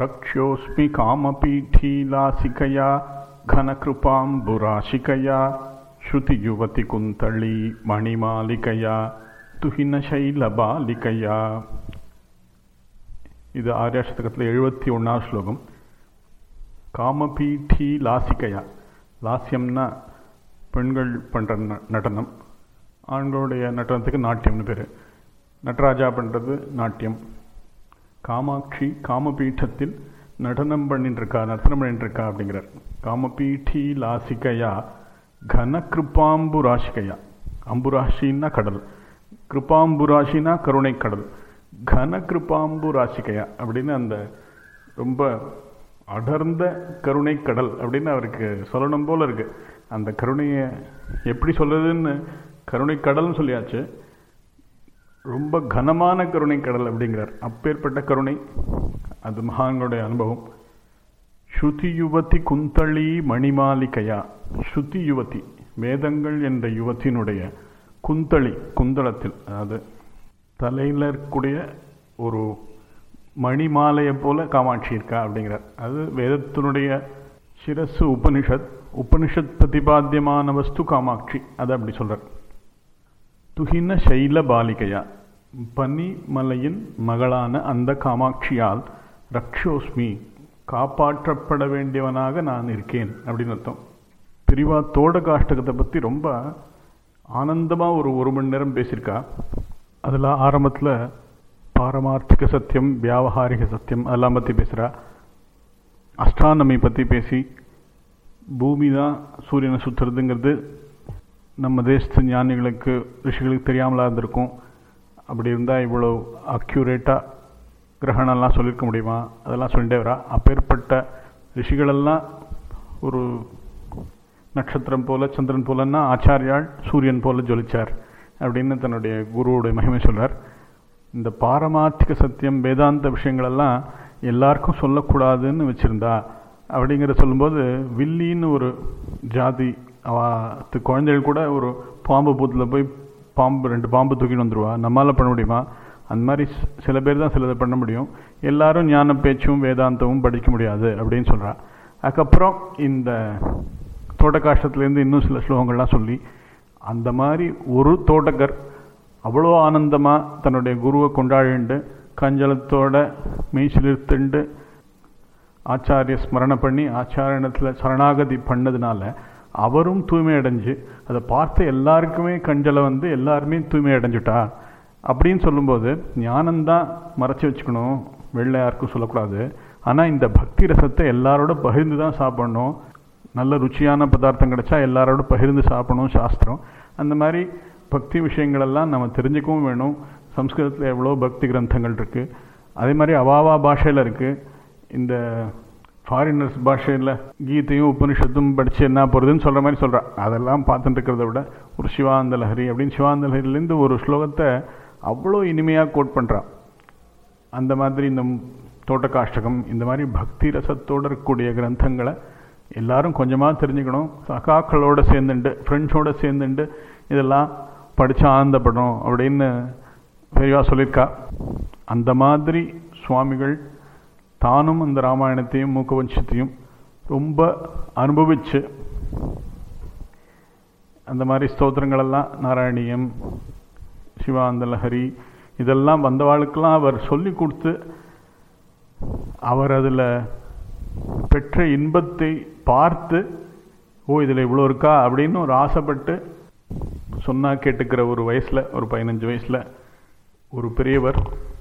रक्ष्योऽस्मि कामपीठीलासिकया घनकृपाम्बुराशिकया श्रुतियुवतिकुन्तळी मणिमालिकया துஹினசைலபாலிகையா இது ஆர்யாஷ்டகத்தில் எழுபத்தி ஒன்றாவது ஸ்லோகம் காமபீட்டி லாசிகையா லாஸ்யம்னா பெண்கள் பண்ணுற நடனம் ஆண்களுடைய நடனத்துக்கு நாட்டியம்னு பேர் நடராஜா பண்ணுறது நாட்டியம் காமாட்சி காமபீட்டத்தில் நடனம் பண்ணிட்டு இருக்கா நர்த்தனம் பண்ணிட்டு இருக்கா அப்படிங்கிறார் காமபீட்டி லாசிகையா கன கிருப்பாம்புராசிகையா அம்புராசின்னா கடல் கிருப்பாம்புராசினா கருணை கடல் கன கிருப்பாம்புராசிகையா அப்படின்னு அந்த ரொம்ப அடர்ந்த கருணை கடல் அப்படின்னு அவருக்கு சொல்லணும் போல இருக்கு அந்த கருணையை எப்படி சொல்றதுன்னு கருணை கடல்னு சொல்லியாச்சு ரொம்ப கனமான கருணை கடல் அப்படிங்கிறார் அப்பேற்பட்ட கருணை அது மகான்களுடைய அனுபவம் ஸ்ருதி யுவதி குந்தளி மணிமாலிகையா ஸ்ருதி யுவதி வேதங்கள் என்ற யுவத்தினுடைய குந்தளி குந்தளத்தில் அதாவது தலையில் இருக்கக்கூடிய ஒரு மணிமாலையை போல காமாட்சி இருக்கா அப்படிங்கிறார் அது வேதத்தினுடைய சிரசு உபனிஷத் உபனிஷத் பிரதிபாத்தியமான வஸ்து காமாட்சி அதை அப்படி சொல்றார் துகின சைல பாலிகையா பனி மலையின் மகளான அந்த காமாட்சியால் ரக்ஷோஸ்மி காப்பாற்றப்பட வேண்டியவனாக நான் இருக்கேன் அப்படின்னு அர்த்தம் பிரிவா தோட காஷ்டகத்தை பற்றி ரொம்ப ஆனந்தமாக ஒரு ஒரு மணி நேரம் பேசியிருக்கா அதில் ஆரம்பத்தில் பாரமார்த்திக சத்தியம் வியாபகாரிக சத்தியம் அதெல்லாம் பற்றி பேசுகிறா அஸ்ட்ரானமி பற்றி பேசி பூமி தான் சூரியனை சுற்றுறதுங்கிறது நம்ம தேசத்து ஞானிகளுக்கு ரிஷிகளுக்கு தெரியாமலா இருந்திருக்கும் அப்படி இருந்தால் இவ்வளோ அக்யூரேட்டாக கிரகணம்லாம் சொல்லியிருக்க முடியுமா அதெல்லாம் சொல்லிட்டே வரா அப்பேற்பட்ட ரிஷிகளெல்லாம் ஒரு நட்சத்திரம் போல சந்திரன் போலன்னா ஆச்சாரியால் சூரியன் போல ஜொலிச்சார் அப்படின்னு தன்னுடைய குருவுடைய மகிமை சொல்றார் இந்த பாரமார்த்திக சத்தியம் வேதாந்த விஷயங்களெல்லாம் எல்லாருக்கும் சொல்லக்கூடாதுன்னு வச்சுருந்தா அப்படிங்கிற சொல்லும்போது வில்லின்னு ஒரு ஜாதி அவத்து குழந்தைகள் கூட ஒரு பாம்பு பூத்தில் போய் பாம்பு ரெண்டு பாம்பு தூக்கிட்டு வந்துடுவா நம்மளால் பண்ண முடியுமா அந்த மாதிரி சில பேர் தான் சிலதை பண்ண முடியும் எல்லாரும் ஞான பேச்சும் வேதாந்தமும் படிக்க முடியாது அப்படின்னு சொல்கிறா அதுக்கப்புறம் இந்த தோட்டக்காஷ்டத்துலேருந்து இன்னும் சில ஸ்லோகங்கள்லாம் சொல்லி அந்த மாதிரி ஒரு தோட்டக்கர் அவ்வளோ ஆனந்தமாக தன்னுடைய குருவை கொண்டாடிண்டு கஞ்சலத்தோட மெய்சிலிருத்துண்டு ஆச்சாரிய ஸ்மரணை பண்ணி ஆச்சாரியனத்தில் சரணாகதி பண்ணதுனால அவரும் தூய்மை அடைஞ்சு அதை பார்த்த எல்லாருக்குமே கஞ்சலை வந்து எல்லாருமே தூய்மை அடைஞ்சுட்டா அப்படின்னு சொல்லும்போது ஞானந்தான் மறைச்சி வச்சுக்கணும் வெளில யாருக்கும் சொல்லக்கூடாது ஆனால் இந்த பக்தி ரசத்தை எல்லாரோட பகிர்ந்து தான் சாப்பிடணும் நல்ல ருச்சியான பதார்த்தம் கிடைச்சா எல்லாரோட பகிர்ந்து சாப்பிடணும் சாஸ்திரம் அந்த மாதிரி பக்தி விஷயங்களெல்லாம் நம்ம தெரிஞ்சுக்கவும் வேணும் சம்ஸ்கிருதத்தில் எவ்வளோ பக்தி கிரந்தங்கள் இருக்குது அதே மாதிரி அவாவா பாஷையில் இருக்குது இந்த ஃபாரினர்ஸ் பாஷையில் கீதையும் உபனிஷத்தும் படித்து என்ன போகிறதுன்னு சொல்கிற மாதிரி சொல்கிறா அதெல்லாம் பார்த்துட்டு இருக்கிறத விட ஒரு சிவானந்த லஹரி அப்படின்னு சிவானந்த லஹரிலேருந்து ஒரு ஸ்லோகத்தை அவ்வளோ இனிமையாக கோட் பண்ணுறான் அந்த மாதிரி இந்த தோட்டக்காஷ்டகம் இந்த மாதிரி பக்தி ரசத்தோடு இருக்கக்கூடிய கிரந்தங்களை எல்லாரும் கொஞ்சமாக தெரிஞ்சுக்கணும் சகாக்களோடு சேர்ந்துண்டு ஃப்ரெண்ட்ஸோடு சேர்ந்துண்டு இதெல்லாம் படித்து ஆனந்தப்படணும் அப்படின்னு பெரியவா சொல்லியிருக்கா அந்த மாதிரி சுவாமிகள் தானும் அந்த ராமாயணத்தையும் மூக்கவஞ்சத்தையும் ரொம்ப அனுபவித்து அந்த மாதிரி ஸ்தோத்திரங்களெல்லாம் நாராயணியம் சிவாந்தலஹரி இதெல்லாம் வந்தவாளுக்கெல்லாம் அவர் சொல்லி கொடுத்து அவர் அதில் பெற்ற இன்பத்தை பார்த்து ஓ இதில் இவ்வளோ இருக்கா அப்படின்னு ஒரு ஆசைப்பட்டு சொன்னால் கேட்டுக்கிற ஒரு வயசில் ஒரு பதினஞ்சு வயசில் ஒரு பெரியவர்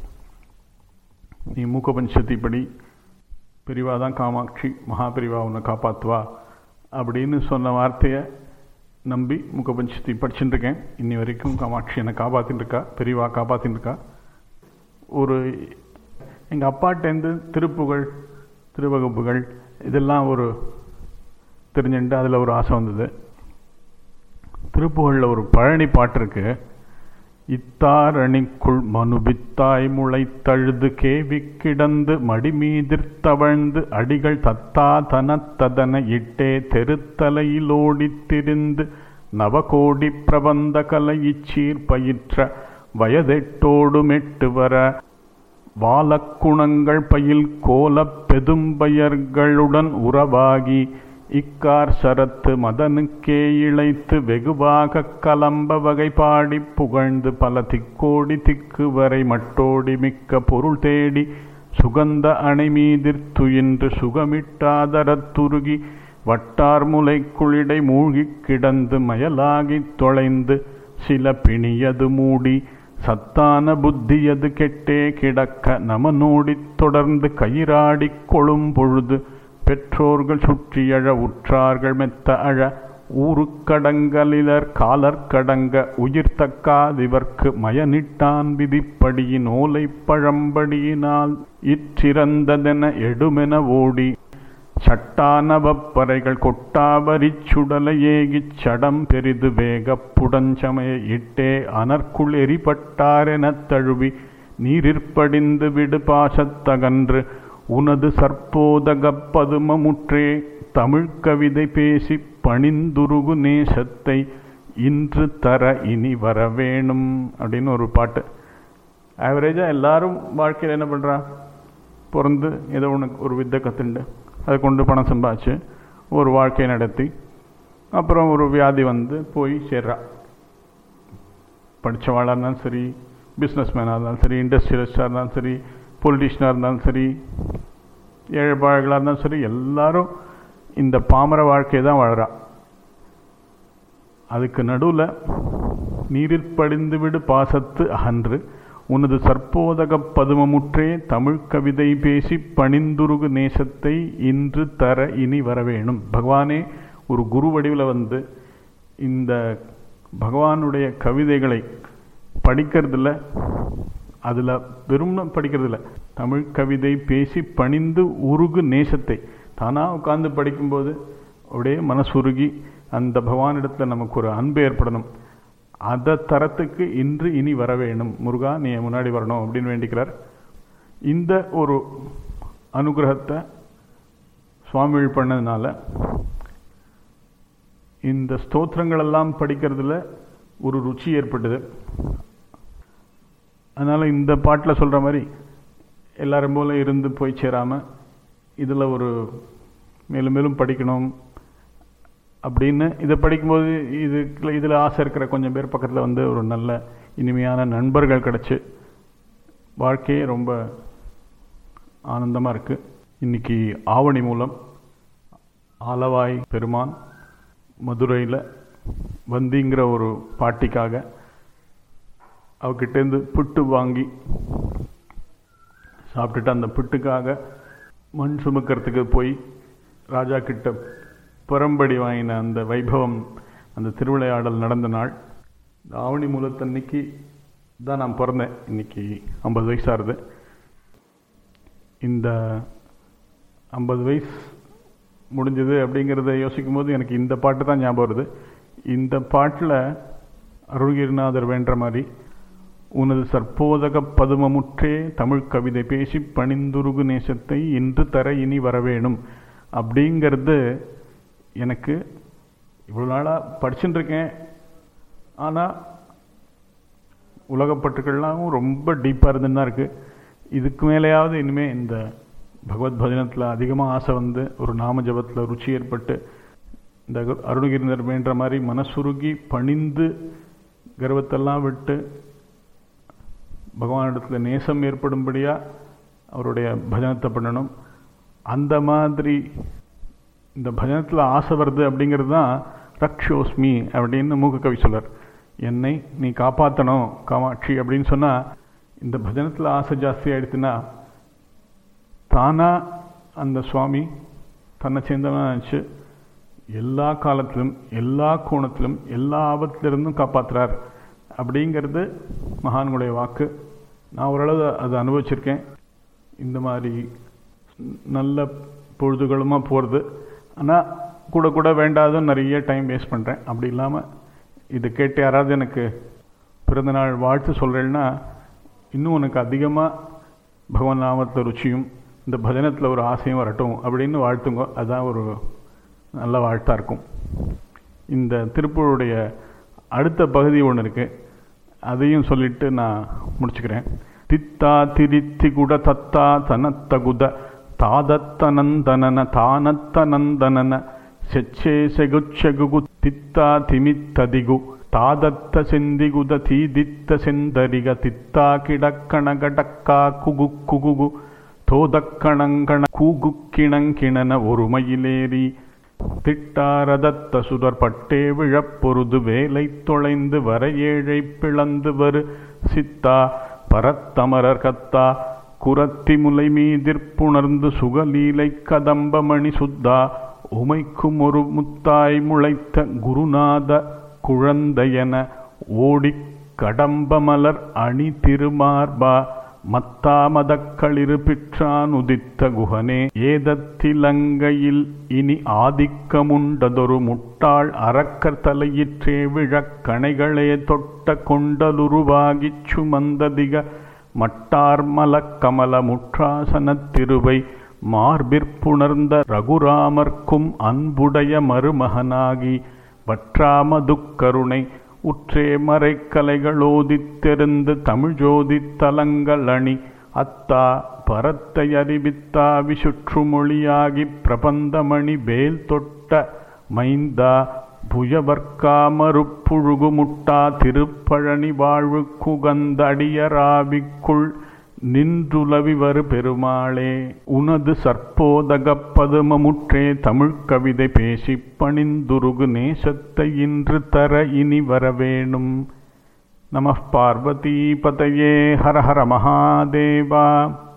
நீ மூக்க பஞ்சத்தி படி பெரிவா தான் காமாட்சி மகா பெரிவா உன்னை காப்பாற்றுவா அப்படின்னு சொன்ன வார்த்தையை நம்பி முக பஞ்சத்தி படிச்சுட்டு இருக்கேன் இன்னி வரைக்கும் காமாட்சி என்னை காப்பாற்றின்னு இருக்கா பெரியவா காப்பாற்றின்னு இருக்கா ஒரு எங்கள் அப்பாட்டேருந்து திருப்புகழ் திருவகுப்புகள் இதெல்லாம் ஒரு தெரிஞ்சுட்டு அதில் ஒரு ஆசை வந்தது திருப்புகழில் ஒரு பழனி பாட்டு இருக்கு இத்தாரணிக்குள் மனுபித்தாய் முளைத்தழுது கேவி கிடந்து மடிமீதிர்த்தவழ்ந்து அடிகள் தத்தா தனத்ததன இட்டே தெருத்தலையிலோடித் திரிந்து நவகோடி பிரபந்த கலை இச்சீர் பயிற்ற வயதெட்டோடு மெட்டு வர வாலக்குணங்கள் பயில் கோலப் பெதும்பயர்களுடன் உறவாகி இக்கார் சரத்து மதனுக்கே இழைத்து வெகுவாகக் கலம்ப வகை பாடிப் புகழ்ந்து பல திக்கோடி திக்கு வரை மட்டோடி மிக்க பொருள் தேடி சுகந்த அணை மீதிற் துயின்று சுகமிட்டாதரத் துருகி வட்டார் முலைக்குளிடை மூழ்கிக் கிடந்து மயலாகித் தொலைந்து சில பிணியது மூடி சத்தான புத்தியது கெட்டே கிடக்க நமனோடித் தொடர்ந்து கயிறாடிக் கொழும் பொழுது பெற்றோர்கள் சுற்றியழ உற்றார்கள் மெத்த அழ ஊருக்கடங்கலிலர் காலர்க்கடங்க உயிர் தக்காதிவர்க்கு மயனிட்டான் விதிப்படியின் ஓலை பழம்படியினால் இற்றிறந்ததென எடுமென ஓடி சட்டானவப்பறைகள் கொட்டாவரிச் சுடலை ஏகிச் சடம் பெரிது வேகப் புடஞ்சமய இட்டே அனற்குள் எரிபட்டாரெனத் தழுவி நீரிற்படிந்து விடு பாசத்தகன்று உனது சற்போதகப் பதுமமுற்றே தமிழ் கவிதை பேசி பணிந்துருகு நேசத்தை இன்று தர இனி வர வேணும் அப்படின்னு ஒரு பாட்டு ஆவரேஜாக எல்லாரும் வாழ்க்கையில் என்ன பண்ணுறா பிறந்து ஏதோ ஒன்று ஒரு வித்தை கற்றுண்டு அதை கொண்டு பணம் சம்பாதிச்சு ஒரு வாழ்க்கையை நடத்தி அப்புறம் ஒரு வியாதி வந்து போய் சேர்றா படித்தவாளாக இருந்தாலும் சரி பிஸ்னஸ் மேனாக இருந்தாலும் சரி இண்டஸ்ட்ரியலிஸ்டாக இருந்தாலும் சரி பொலிட்டிஷியனாக இருந்தாலும் சரி ஏழைப்பாழர்களாக இருந்தாலும் சரி எல்லாரும் இந்த பாமர வாழ்க்கையை தான் வாழறா அதுக்கு நடுவில் நீரில் படிந்து விடு பாசத்து அகன்று உனது சற்போதகப் பதுமமுற்றே தமிழ் கவிதை பேசி பணிந்துருகு நேசத்தை இன்று தர இனி வரவேணும் பகவானே ஒரு குரு வடிவில் வந்து இந்த பகவானுடைய கவிதைகளை படிக்கிறதில்ல அதில் வெறும் படிக்கிறதில்ல தமிழ் கவிதை பேசி பணிந்து உருகு நேசத்தை தானாக உட்கார்ந்து படிக்கும்போது அப்படியே மனசுருகி அந்த பகவானிடத்தில் நமக்கு ஒரு அன்பு ஏற்படணும் அதை தரத்துக்கு இன்று இனி வர வேணும் முருகா நீ முன்னாடி வரணும் அப்படின்னு வேண்டிக்கிறார் இந்த ஒரு அனுகிரகத்தை சுவாமிகள் பண்ணதுனால இந்த ஸ்தோத்திரங்கள் எல்லாம் படிக்கிறதுல ஒரு ருச்சி ஏற்பட்டது அதனால் இந்த பாட்டில் சொல்கிற மாதிரி எல்லாரும் போல இருந்து போய் சேராமல் இதில் ஒரு மேலும் மேலும் படிக்கணும் அப்படின்னு இதை படிக்கும்போது இது இதில் ஆசை இருக்கிற கொஞ்சம் பேர் பக்கத்தில் வந்து ஒரு நல்ல இனிமையான நண்பர்கள் கிடச்சி வாழ்க்கையே ரொம்ப ஆனந்தமாக இருக்குது இன்றைக்கி ஆவணி மூலம் ஆலவாய் பெருமான் மதுரையில் வந்திங்கிற ஒரு பாட்டிக்காக அவகிட்டேருந்து புட்டு வாங்கி சாப்பிட்டுட்டு அந்த புட்டுக்காக மண் சுமக்கிறதுக்கு போய் ராஜா கிட்ட புறம்படி வாங்கின அந்த வைபவம் அந்த திருவிளையாடல் நடந்த நாள் இந்த ஆவணி மூலத்தன்னைக்கு தான் நான் பிறந்தேன் இன்னைக்கு ஐம்பது வயசாகுது இந்த ஐம்பது வயசு முடிஞ்சது அப்படிங்கிறத யோசிக்கும் போது எனக்கு இந்த பாட்டு தான் ஞாபகம் வருது இந்த பாட்டில் அருள்கிரிநாதர் வேண்ட மாதிரி உனது சற்போதக பதுமமுற்றே தமிழ் கவிதை பேசி பணிந்துருகு நேசத்தை இன்று தர இனி வரவேணும் அப்படிங்கிறது எனக்கு இவ்வளோ நாளாக படிச்சுட்டு இருக்கேன் ஆனால் உலகப்பட்டுக்கள்லாம் ரொம்ப டீப்பாக இருந்துன்னு தான் இருக்குது இதுக்கு மேலேயாவது இனிமேல் இந்த பகவத் பஜனத்தில் அதிகமாக ஆசை வந்து ஒரு நாம ஜபத்தில் ருச்சி ஏற்பட்டு இந்த அருணகிரிந்தர் வேண்ட மாதிரி மனசுருகி பணிந்து கர்வத்தெல்லாம் விட்டு பகவானிடத்தில் நேசம் ஏற்படும்படியாக அவருடைய பஜனத்தை பண்ணணும் அந்த மாதிரி இந்த பஜனத்தில் ஆசை வருது அப்படிங்கிறது தான் ரக்ஷோஸ்மி அப்படின்னு மூக்க கவி சொல்லார் என்னை நீ காப்பாற்றணும் காமாட்சி அப்படின்னு சொன்னால் இந்த பஜனத்தில் ஆசை ஜாஸ்தி ஆயிடுச்சுன்னா தானாக அந்த சுவாமி தன்னை சேர்ந்தவன் நினச்சி எல்லா காலத்திலும் எல்லா கோணத்திலும் எல்லா ஆபத்திலிருந்தும் காப்பாற்றுறார் அப்படிங்கிறது மகான்களுடைய வாக்கு நான் ஓரளவு அதை அனுபவிச்சிருக்கேன் இந்த மாதிரி நல்ல பொழுதுகளுமாக போகிறது ஆனால் கூட கூட வேண்டாதும் நிறைய டைம் வேஸ்ட் பண்ணுறேன் அப்படி இல்லாமல் இது கேட்டு யாராவது எனக்கு பிறந்தநாள் வாழ்த்து சொல்கிறேன்னா இன்னும் உனக்கு அதிகமாக பகவான் நாமத்தை ருச்சியும் இந்த பஜனத்தில் ஒரு ஆசையும் வரட்டும் அப்படின்னு வாழ்த்துங்க அதுதான் ஒரு நல்ல வாழ்த்தாக இருக்கும் இந்த திருப்பூருடைய அடுத்த பகுதி ஒன்று இருக்குது அதையும் சொல்லிவிட்டு நான் முடிச்சுக்கிறேன் தித்தா திரித்திகுட தத்தா தனத்தகுத தாதத்தனந்தனன தானத்தனந்தனன செச்சே செகுச்செகுகு தித்தா திமித்ததிகு தாதத்த செந்திகுத தீதித்த செந்தரிக தித்தா கிடக்கணகடக்கா குகு குகுகு தோதக்கணங்கண கூகுக்கிணங்கிணன ஒருமையிலேறி திட்டாரதத்த சுடர் பட்டே விழப்பொருது வேலை தொலைந்து வர ஏழை பிளந்து வரு சித்தா பரத்தமரர் கத்தா குரத்தி முலை மீதிற்புணர்ந்து சுகலீலை கதம்பமணி சுத்தா உமைக்கும் ஒரு முத்தாய் முளைத்த குருநாத குழந்தையன ஓடிக் கடம்பமலர் அணி திருமார்பா மத்தாமதக்களிரு பிற்றான் உதித்த குகனே ஏதத்திலங்கையில் இனி ஆதிக்கமுண்டதொரு முட்டாள் அறக்கர் தலையிற்றே விழக் கணைகளே தொட்ட கொண்டலுருவாகிச் சுமந்ததிக மட்டார் மலக்கமல முற்றாசனத் திருவை மார்பிற்புணர்ந்த ரகுராமர்க்கும் அன்புடைய மருமகனாகி வற்றாமதுக்கருணை உற்றே மறைக்கலைகளோதித்தெருந்து தமிழ்ஜோதி தலங்களணி அத்தா பரத்தை அறிவித்தா விசுற்று மொழியாகிப் பிரபந்தமணி வேல் தொட்ட மைந்தா புயவர்க்காமறுப்புழுகு முட்டா திருப்பழனி வாழ்வு குகந்த அடியராவிக்குள் நின்றுலவி வரு பெருமாளே உனது சற்போதகப் பதுமமுற்றே தமிழ்க் கவிதை பேசிப் பணிந்துருகு நேசத்தை இன்று தர இனி வரவேணும் நம பார்வதி பதையே ஹர ஹர மகாதேவா